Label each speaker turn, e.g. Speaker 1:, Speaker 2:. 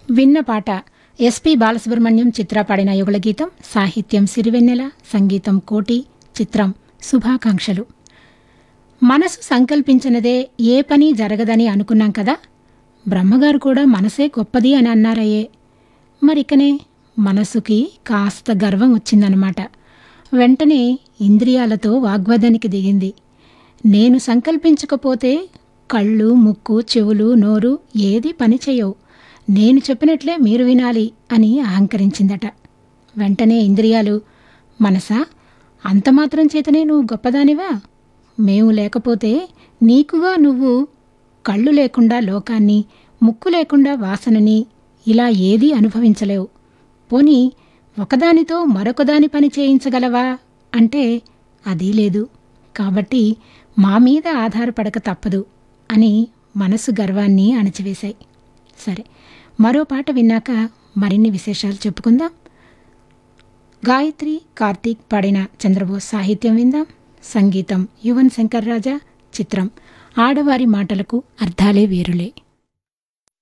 Speaker 1: విన్న పాట ఎస్పి బాలసుబ్రహ్మణ్యం చిత్ర పాడిన యుగళ గీతం సాహిత్యం సిరివెన్నెల సంగీతం కోటి చిత్రం శుభాకాంక్షలు మనసు సంకల్పించినదే ఏ పని జరగదని అనుకున్నాం కదా బ్రహ్మగారు కూడా మనసే గొప్పది అని అన్నారయ్యే మరికనే మనసుకి కాస్త గర్వం వచ్చిందనమాట వెంటనే ఇంద్రియాలతో వాగ్వాదానికి దిగింది నేను సంకల్పించకపోతే కళ్ళు ముక్కు చెవులు నోరు ఏది పని చేయవు నేను చెప్పినట్లే మీరు వినాలి అని అహంకరించిందట వెంటనే ఇంద్రియాలు మనసా అంత మాత్రం చేతనే నువ్వు గొప్పదానివా మేము లేకపోతే నీకుగా నువ్వు కళ్ళు లేకుండా లోకాన్ని ముక్కు లేకుండా వాసనని ఇలా ఏదీ అనుభవించలేవు పోనీ ఒకదానితో మరొకదాని పని చేయించగలవా అంటే అది లేదు కాబట్టి మా మీద ఆధారపడక తప్పదు అని మనసు గర్వాన్ని అణచివేశాయి సరే మరో పాట విన్నాక మరిన్ని విశేషాలు చెప్పుకుందాం గాయత్రి కార్తీక్ పాడిన చంద్రబోస్ సాహిత్యం విందాం సంగీతం యువన్ శంకర్ రాజా చిత్రం ఆడవారి మాటలకు అర్థాలే వేరులే